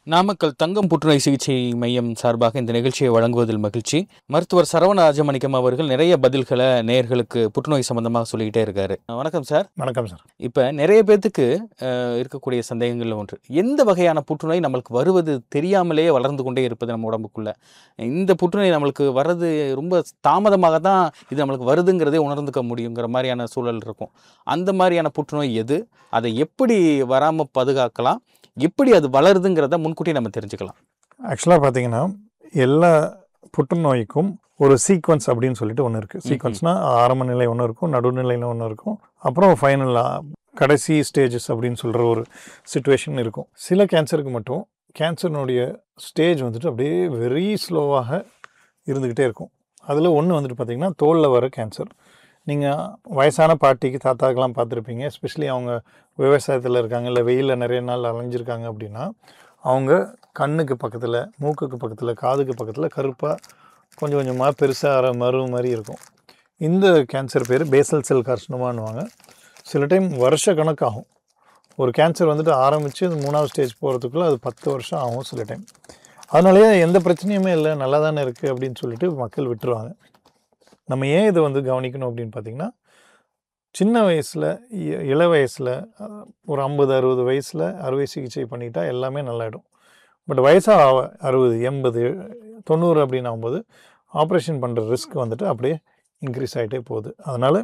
நாமக்கல் தங்கம் புற்றுநோய் சிகிச்சை மையம் சார்பாக இந்த நிகழ்ச்சியை வழங்குவதில் மகிழ்ச்சி மருத்துவர் சரவண ராஜமணிக்கம் அவர்கள் நிறைய பதில்களை நேயர்களுக்கு புற்றுநோய் சம்பந்தமாக சொல்லிக்கிட்டே இருக்காரு வணக்கம் சார் வணக்கம் சார் இப்போ நிறைய பேர்த்துக்கு அஹ், இருக்கக்கூடிய சந்தேகங்கள்ல ஒன்று எந்த வகையான புற்றுநோய் நம்மளுக்கு வருவது தெரியாமலேயே வளர்ந்து கொண்டே இருப்பது நம்ம உடம்புக்குள்ள இந்த புற்றுநோய் நம்மளுக்கு வர்றது ரொம்ப தாமதமாக தான் இது நம்மளுக்கு வருதுங்கிறதே உணர்ந்துக்க முடியுங்கிற மாதிரியான சூழல் இருக்கும் அந்த மாதிரியான புற்றுநோய் எது அதை எப்படி வராமல் பாதுகாக்கலாம் எப்படி அது வளருதுங்கிறத முன்கூட்டியே நம்ம தெரிஞ்சுக்கலாம் ஆக்சுவலாக பார்த்தீங்கன்னா எல்லா புற்றுநோய்க்கும் ஒரு சீக்வன்ஸ் அப்படின்னு சொல்லிட்டு ஒன்று இருக்குது சீக்வன்ஸ்னா ஆரம்ப நிலை ஒன்று இருக்கும் நடுநிலையில் ஒன்று இருக்கும் அப்புறம் ஃபைனலாக கடைசி ஸ்டேஜஸ் அப்படின்னு சொல்கிற ஒரு சுச்சுவேஷன் இருக்கும் சில கேன்சருக்கு மட்டும் கேன்சர்னுடைய ஸ்டேஜ் வந்துட்டு அப்படியே வெரி ஸ்லோவாக இருந்துக்கிட்டே இருக்கும் அதில் ஒன்று வந்துட்டு பார்த்திங்கன்னா தோலில் வர கேன்சர் நீங்கள் வயசான பாட்டிக்கு தாத்தாக்கெல்லாம் பார்த்துருப்பீங்க எஸ்பெஷலி அவங்க விவசாயத்தில் இருக்காங்க இல்லை வெயிலில் நிறைய நாள் அலைஞ்சிருக்காங்க அப்படின்னா அவங்க கண்ணுக்கு பக்கத்தில் மூக்குக்கு பக்கத்தில் காதுக்கு பக்கத்தில் கருப்பாக கொஞ்சம் கொஞ்சமாக பெருசாக மறு மாதிரி இருக்கும் இந்த கேன்சர் பேர் பேசல் செல் கார்சினோமான்னுவாங்க சில டைம் வருஷ கணக்காகும் ஒரு கேன்சர் வந்துட்டு ஆரம்பித்து அது மூணாவது ஸ்டேஜ் போகிறதுக்குள்ளே அது பத்து வருஷம் ஆகும் சில டைம் அதனாலேயே எந்த பிரச்சனையுமே இல்லை நல்லா தானே இருக்குது அப்படின்னு சொல்லிட்டு மக்கள் விட்டுருவாங்க நம்ம ஏன் இதை வந்து கவனிக்கணும் அப்படின்னு பார்த்தீங்கன்னா சின்ன வயசில் இ- இள வயசில் அஹ், ஒரு ஐம்பது அறுபது வயசில் அறுவை சிகிச்சை பண்ணிட்டா எல்லாமே நல்லாயிடும் பட் வயசாக ஆக அறுபது எண்பது தொண்ணூறு அப்படின்னு ஆகும்போது ஆப்ரேஷன் பண்ணுற ரிஸ்க் வந்துட்டு அப்படியே இன்க்ரீஸ் ஆகிட்டே போகுது அதனால்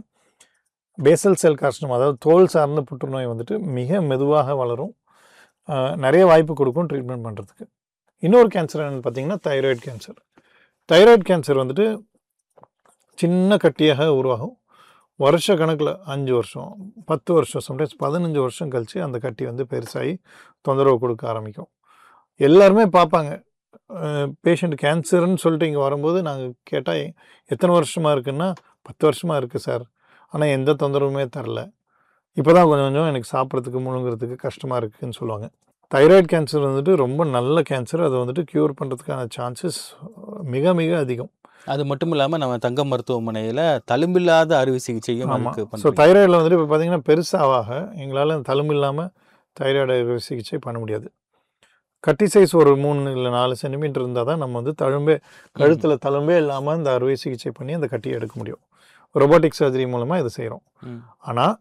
பேசல் செல் கார்சினம் அதாவது தோல் சார்ந்த புற்றுநோய் வந்துட்டு மிக மெதுவாக வளரும் அஹ், நிறைய வாய்ப்பு கொடுக்கும் ட்ரீட்மெண்ட் பண்ணுறதுக்கு இன்னொரு கேன்சர் என்னென்னு பார்த்தீங்கன்னா தைராய்டு கேன்சர் தைராய்டு கேன்சர் வந்துட்டு சின்ன கட்டியாக உருவாகும் வருஷ கணக்கில் அஞ்சு வருஷம் பத்து வருஷம் சம்டைம்ஸ் பதினஞ்சு வருஷம் கழித்து அந்த கட்டி வந்து பெருசாகி தொந்தரவு கொடுக்க ஆரம்பிக்கும் எல்லாருமே பார்ப்பாங்க பேஷண்ட் கேன்சர்னு சொல்லிட்டு இங்கே வரும்போது நாங்கள் கேட்டால் எத்தனை வருஷமாக இருக்குன்னா பத்து வருஷமாக இருக்குது சார் ஆனால் எந்த தொந்தரவுமே தரல இப்போ தான் கொஞ்சம் கொஞ்சம் எனக்கு சாப்பிட்றதுக்கு முழுங்குறதுக்கு கஷ்டமாக இருக்குதுன்னு சொல்லுவாங்க தைராய்டு கேன்சர் வந்துட்டு ரொம்ப நல்ல கேன்சர் அதை வந்துட்டு க்யூர் பண்ணுறதுக்கான சான்சஸ் மிக மிக அதிகம் அது மட்டும் இல்லாமல் நம்ம தங்கம் மருத்துவமனையில் தழும்பில்லாத அறுவை சிகிச்சையும் ஆமாம் அதுக்கு ஸோ பண்ணுறோம் தைராய்டில் வந்துட்டு இப்போ பார்த்தீங்கன்னா பெருசாக எங்களால் தழும்பு இல்லாமல் தைராய்டு அறுவை சிகிச்சை பண்ண முடியாது கட்டி சைஸ் ஒரு மூணு இல்லை நாலு சென்டிமீட்டர் இருந்தால் தான் நம்ம வந்து தழும்பே கழுத்தில் தழும்பே இல்லாமல் இந்த அறுவை சிகிச்சை பண்ணி அந்த கட்டியை எடுக்க முடியும் ரொபோட்டிக் சர்ஜரி மூலமாக இது செய்கிறோம் ம். ஆனால்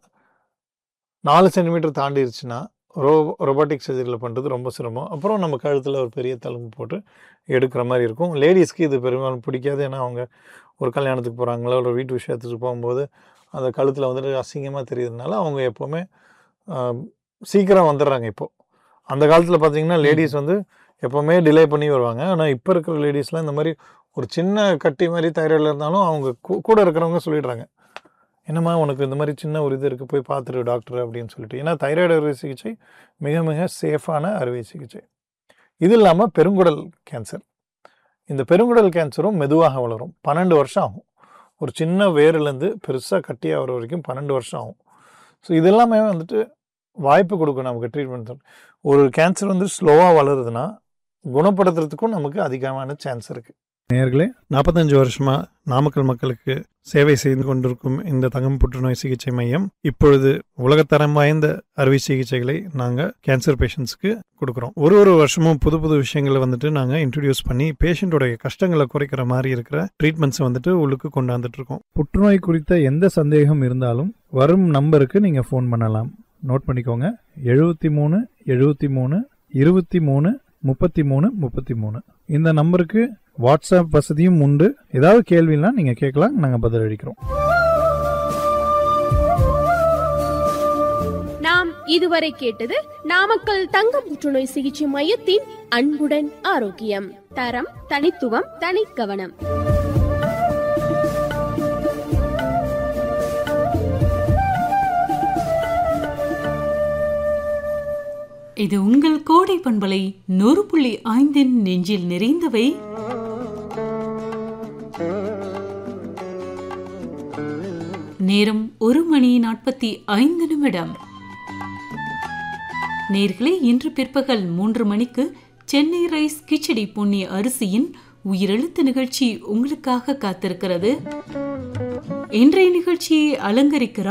நாலு சென்டிமீட்டர் தாண்டிடுச்சுன்னா ரோ ரொபோட்டிக் சர்ஜரியில் பண்ணுறது ரொம்ப சிரமம் அப்புறம் நம்ம கழுத்தில் ஒரு பெரிய தழும்பு போட்டு எடுக்கிற மாதிரி இருக்கும் லேடிஸ்க்கு இது பெரும்பாலும் பிடிக்காது ஏன்னா அவங்க ஒரு கல்யாணத்துக்கு போகிறாங்களோ ஒரு வீட்டு விஷயத்துக்கு போகும்போது அந்த கழுத்தில் வந்துட்டு அசிங்கமாக தெரியுதுனால அவங்க எப்போவுமே ஆம், சீக்கிரம் வந்துடுறாங்க இப்போது அந்த காலத்தில் பார்த்தீங்கன்னா லேடிஸ் வந்து எப்போவுமே டிலே பண்ணி வருவாங்க ஆனால் இப்போ இருக்கிற லேடிஸ்லாம் இந்த மாதிரி ஒரு சின்ன கட்டி மாதிரி தைராய்டில் இருந்தாலும் அவங்க கூ- கூட இருக்கிறவங்க சொல்லிடுறாங்க என்னம்மா உனக்கு இந்த மாதிரி சின்ன ஒரு இது இருக்குது போய் பார்த்துரு டாக்டர் அப்படின்னு சொல்லிட்டு ஏன்னா தைராய்டு அறுவை சிகிச்சை மிக மிக சேஃபான அறுவை சிகிச்சை இது இல்லாமல் பெருங்குடல் கேன்சர் இந்த பெருங்குடல் கேன்சரும் மெதுவாக வளரும் பன்னெண்டு வருஷம் ஆகும் ஒரு சின்ன வேர்லேருந்து பெருசாக கட்டியாக வர வரைக்கும் பன்னெண்டு வருஷம் ஆகும் ஸோ இதெல்லாமே வந்துட்டு வாய்ப்பு கொடுக்கும் நமக்கு ட்ரீட்மெண்ட் ஒரு கேன்சர் வந்து ஸ்லோவாக வளருதுன்னா குணப்படுத்துறதுக்கும் நமக்கு அதிகமான சான்ஸ் இருக்குது நேர்களே நாற்பத்தஞ்சு வருஷமாக நாமக்கல் மக்களுக்கு சேவை செய்து கொண்டிருக்கும் இந்த தங்கம் புற்றுநோய் சிகிச்சை மையம் இப்பொழுது உலகத்தரம் வாய்ந்த அறுவை சிகிச்சைகளை நாங்கள் கேன்சர் பேஷண்ட்ஸ்க்கு கொடுக்குறோம் ஒரு ஒரு வருஷமும் புது புது விஷயங்களை வந்துட்டு நாங்கள் இன்ட்ரடியூஸ் பண்ணி பேஷண்ட்டோடைய கஷ்டங்களை குறைக்கிற மாதிரி இருக்கிற ட்ரீட்மெண்ட்ஸை வந்துட்டு உள்ளுக்கு கொண்டாந்துட்டு இருக்கோம் புற்றுநோய் குறித்த எந்த சந்தேகம் இருந்தாலும் வரும் நம்பருக்கு நீங்கள் ஃபோன் பண்ணலாம் நோட் பண்ணிக்கோங்க எழுபத்தி மூணு எழுபத்தி மூணு இருபத்தி மூணு முப்பத்தி மூணு முப்பத்தி மூணு இந்த நம்பருக்கு வாட்ஸ்அப் வசதியும் உண்டு ஏதாவது கேள்வினா நீங்கள் கேட்கலாம் நாங்கள் பதிலளிக்கிறோம் நாம் இதுவரை கேட்டது நாமக்கல் தங்க புற்றுநோய் சிகிச்சை மையத்தின் அன்புடன் ஆரோக்கியம் தரம் தனித்துவம் தனிக்கவனம் இது உங்கள் கோடை பண்பலை நூறு புள்ளி ஐந்தின் நெஞ்சில் நிறைந்தவை நேரம் ஒரு மணி நாற்பத்தி ஐந்து நிமிடம் நேர்களே இன்று பிற்பகல் மூன்று மணிக்கு சென்னை ரைஸ் கிச்சடி பொன்னி அரிசியின் உயிரெழுத்து நிகழ்ச்சி உங்களுக்காக காத்திருக்கிறது இன்றைய நிகழ்ச்சியை அலங்கரிக்கிறார்